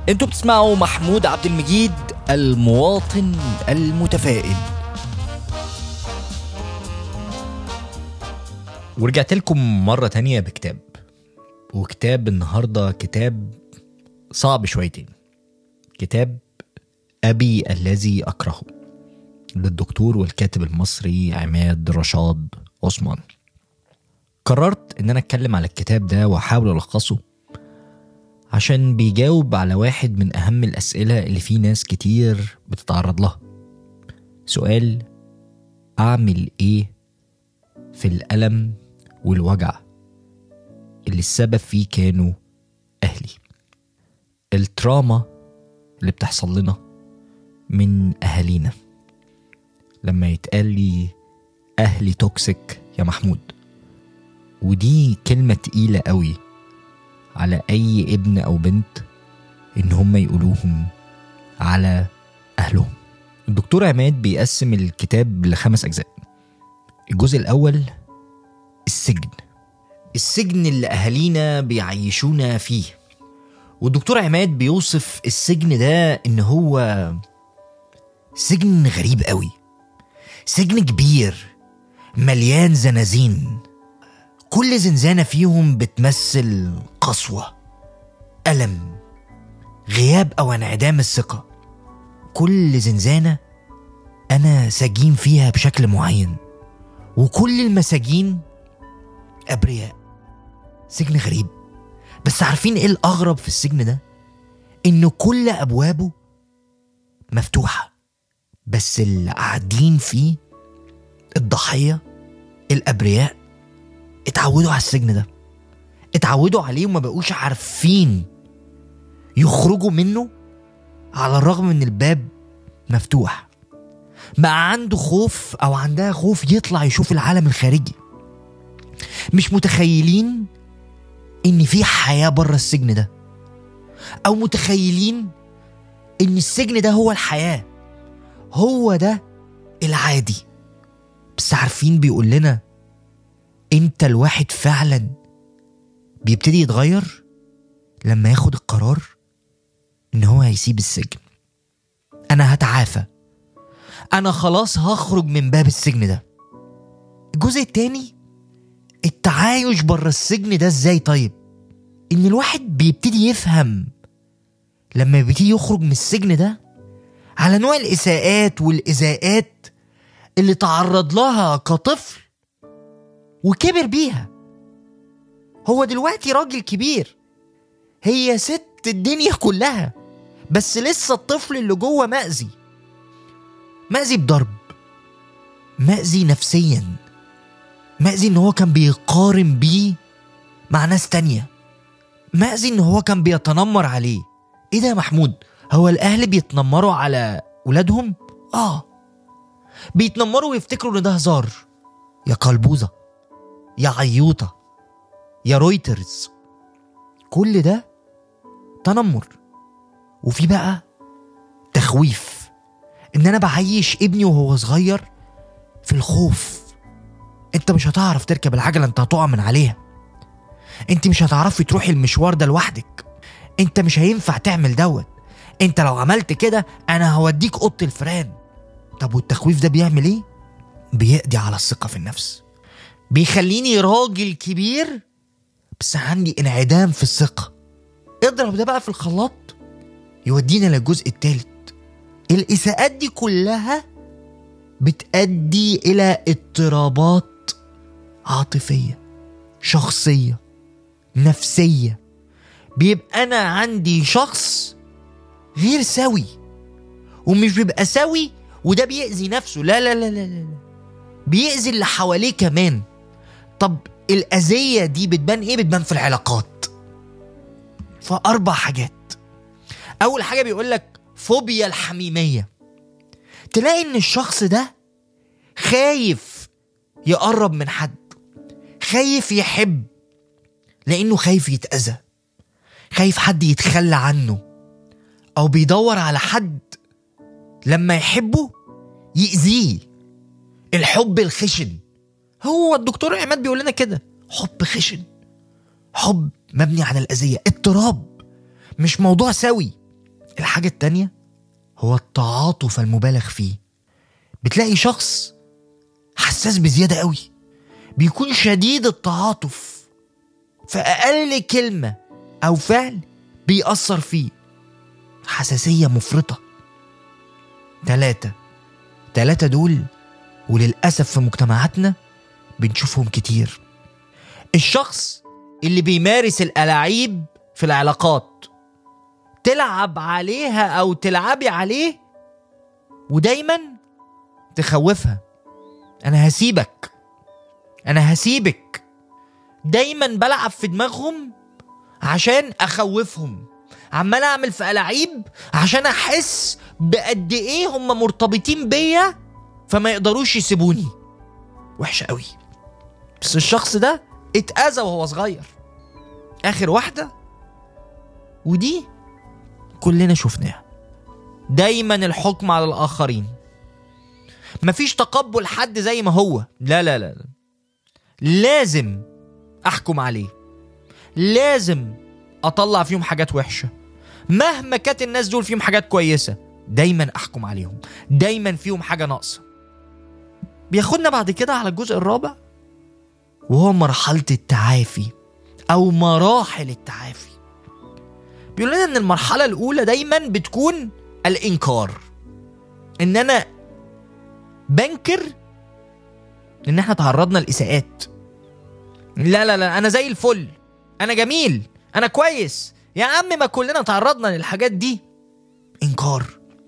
انتوا بتسمعوا محمود عبد المجيد المواطن المتفائل ورجعت لكم مرة تانية بكتاب وكتاب النهاردة كتاب صعب شويتين كتاب أبي الذي أكرهه للدكتور والكاتب المصري عماد رشاد عثمان قررت ان انا اتكلم على الكتاب ده واحاول الخصه عشان بيجاوب على واحد من اهم الاسئله اللي في ناس كتير بتتعرض لها سؤال اعمل ايه في الالم والوجع اللي السبب فيه كانوا اهلي التراما اللي بتحصل لنا من اهالينا لما يتقال لي اهلي توكسيك يا محمود ودي كلمة تقيلة قوي على أي ابن أو بنت إن هم يقولوهم على أهلهم الدكتور عماد بيقسم الكتاب لخمس أجزاء الجزء الأول السجن السجن اللي أهالينا بيعيشونا فيه والدكتور عماد بيوصف السجن ده إن هو سجن غريب قوي سجن كبير مليان زنازين كل زنزانة فيهم بتمثل قسوة ألم غياب أو انعدام الثقة كل زنزانة أنا سجين فيها بشكل معين وكل المساجين أبرياء سجن غريب بس عارفين إيه الأغرب في السجن ده؟ إن كل أبوابه مفتوحة بس اللي قاعدين فيه الضحية الأبرياء اتعودوا على السجن ده اتعودوا عليه وما بقوش عارفين يخرجوا منه على الرغم من الباب مفتوح بقى عنده خوف او عندها خوف يطلع يشوف العالم الخارجي مش متخيلين ان في حياه بره السجن ده او متخيلين ان السجن ده هو الحياه هو ده العادي بس عارفين بيقول لنا امتى الواحد فعلا بيبتدي يتغير لما ياخد القرار ان هو هيسيب السجن انا هتعافى انا خلاص هخرج من باب السجن ده الجزء التاني التعايش بره السجن ده ازاي طيب ان الواحد بيبتدي يفهم لما بيبتدي يخرج من السجن ده على نوع الاساءات والايذاءات اللي تعرض لها كطفل وكبر بيها هو دلوقتي راجل كبير هي ست الدنيا كلها بس لسه الطفل اللي جوه مأذي مأذي بضرب مأذي نفسيا مأذي ان هو كان بيقارن بيه مع ناس تانية مأذي ان هو كان بيتنمر عليه ايه ده يا محمود هو الاهل بيتنمروا على ولادهم اه بيتنمروا ويفتكروا ان ده هزار يا قلبوزه يا عيوطه يا رويترز كل ده تنمر وفي بقى تخويف ان انا بعيش ابني وهو صغير في الخوف انت مش هتعرف تركب العجله انت هتقع من عليها انت مش هتعرفي تروحي المشوار ده لوحدك انت مش هينفع تعمل دوت انت لو عملت كده انا هوديك اوضه الفيران طب والتخويف ده بيعمل ايه بيقضي على الثقه في النفس بيخليني راجل كبير بس عندي انعدام في الثقه اضرب ده بقى في الخلاط يودينا للجزء الثالث الاساءات دي كلها بتؤدي الى اضطرابات عاطفيه شخصيه نفسيه بيبقى انا عندي شخص غير سوي ومش بيبقى سوي وده بيأذي نفسه لا لا لا لا لا بيأذي اللي حواليه كمان طب الأذية دي بتبان إيه؟ بتبان في العلاقات فأربع حاجات أول حاجة بيقول لك فوبيا الحميمية تلاقي إن الشخص ده خايف يقرب من حد خايف يحب لأنه خايف يتأذى خايف حد يتخلى عنه أو بيدور على حد لما يحبه يأذيه الحب الخشن هو الدكتور عماد بيقول لنا كده حب خشن حب مبني على الأذية اضطراب مش موضوع سوي الحاجة التانية هو التعاطف المبالغ فيه بتلاقي شخص حساس بزيادة قوي بيكون شديد التعاطف فأقل كلمة أو فعل بيأثر فيه حساسية مفرطة تلاتة تلاتة دول وللأسف في مجتمعاتنا بنشوفهم كتير الشخص اللي بيمارس الألاعيب في العلاقات تلعب عليها أو تلعبي عليه ودايما تخوفها أنا هسيبك أنا هسيبك دايما بلعب في دماغهم عشان أخوفهم عمال أعمل في ألاعيب عشان أحس بقد إيه هم مرتبطين بيا فما يقدروش يسيبوني وحشة قوي بس الشخص ده اتأذى وهو صغير آخر واحدة ودي كلنا شفناها دايما الحكم على الآخرين مفيش تقبل حد زي ما هو لا لا لا, لا. لازم أحكم عليه لازم أطلع فيهم حاجات وحشة مهما كانت الناس دول فيهم حاجات كويسة دايما أحكم عليهم دايما فيهم حاجة ناقصة بياخدنا بعد كده على الجزء الرابع وهو مرحلة التعافي أو مراحل التعافي بيقول لنا إن المرحلة الأولى دايما بتكون الإنكار إن أنا بنكر إن إحنا تعرضنا لإساءات لا لا لا أنا زي الفل أنا جميل أنا كويس يا عم ما كلنا تعرضنا للحاجات دي إنكار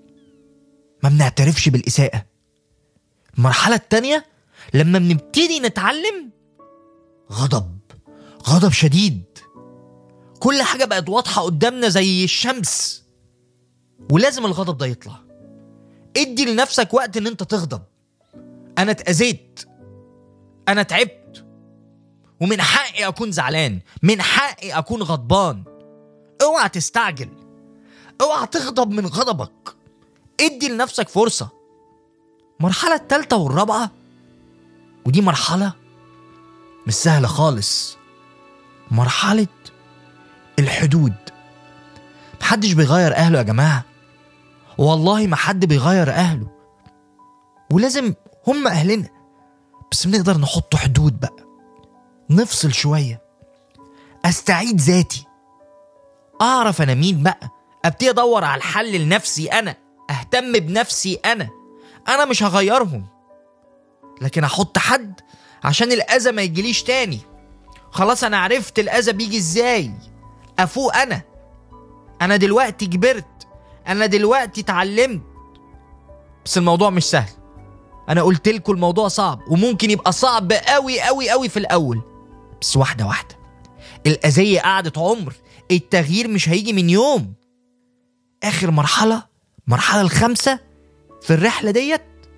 ما بنعترفش بالإساءة المرحلة التانية لما بنبتدي نتعلم غضب غضب شديد كل حاجة بقت واضحة قدامنا زي الشمس ولازم الغضب ده يطلع ادي لنفسك وقت ان انت تغضب انا اتأذيت انا تعبت ومن حقي اكون زعلان من حقي اكون غضبان اوعى تستعجل اوعى تغضب من غضبك ادي لنفسك فرصة المرحلة التالتة والرابعة ودي مرحلة مش سهلة خالص مرحلة الحدود محدش بيغير أهله يا جماعة والله ما حد بيغير أهله ولازم هم أهلنا بس بنقدر نحط حدود بقى نفصل شوية أستعيد ذاتي أعرف أنا مين بقى أبتدي أدور على الحل لنفسي أنا أهتم بنفسي أنا أنا مش هغيرهم لكن أحط حد عشان الأذى ما يجيليش تاني خلاص أنا عرفت الأذى بيجي إزاي أفوق أنا أنا دلوقتي كبرت أنا دلوقتي اتعلمت بس الموضوع مش سهل أنا قلت لكم الموضوع صعب وممكن يبقى صعب قوي قوي قوي في الأول بس واحدة واحدة الأذية قعدت عمر التغيير مش هيجي من يوم آخر مرحلة المرحلة الخامسة في الرحلة ديت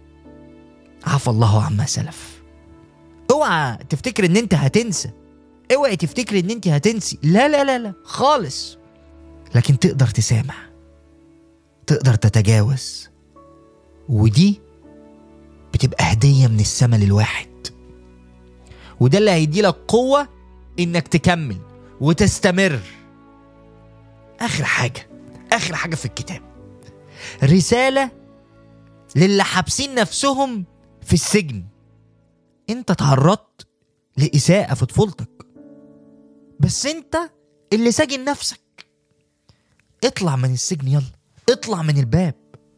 عفى الله عما سلف اوعى تفتكر ان انت هتنسى اوعي تفتكر ان انت هتنسي لا لا لا لا خالص لكن تقدر تسامح تقدر تتجاوز ودي بتبقى هدية من السما للواحد وده اللي هيديلك قوة انك تكمل وتستمر اخر حاجة اخر حاجة في الكتاب رسالة للي حابسين نفسهم في السجن انت تعرضت لإساءة في طفولتك بس انت اللي ساجن نفسك اطلع من السجن يلا اطلع من الباب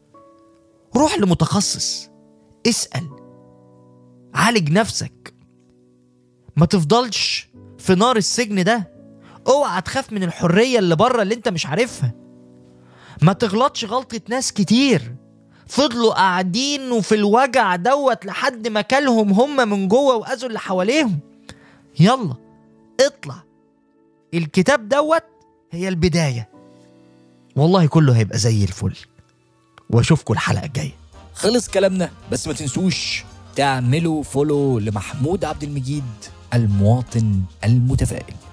روح لمتخصص اسأل عالج نفسك ما تفضلش في نار السجن ده اوعى تخاف من الحرية اللي بره اللي انت مش عارفها ما تغلطش غلطة ناس كتير فضلوا قاعدين وفي الوجع دوت لحد ما كلهم هم من جوه واذوا اللي حواليهم يلا اطلع الكتاب دوت هي البداية والله كله هيبقى زي الفل واشوفكم الحلقة الجاية خلص كلامنا بس ما تنسوش تعملوا فولو لمحمود عبد المجيد المواطن المتفائل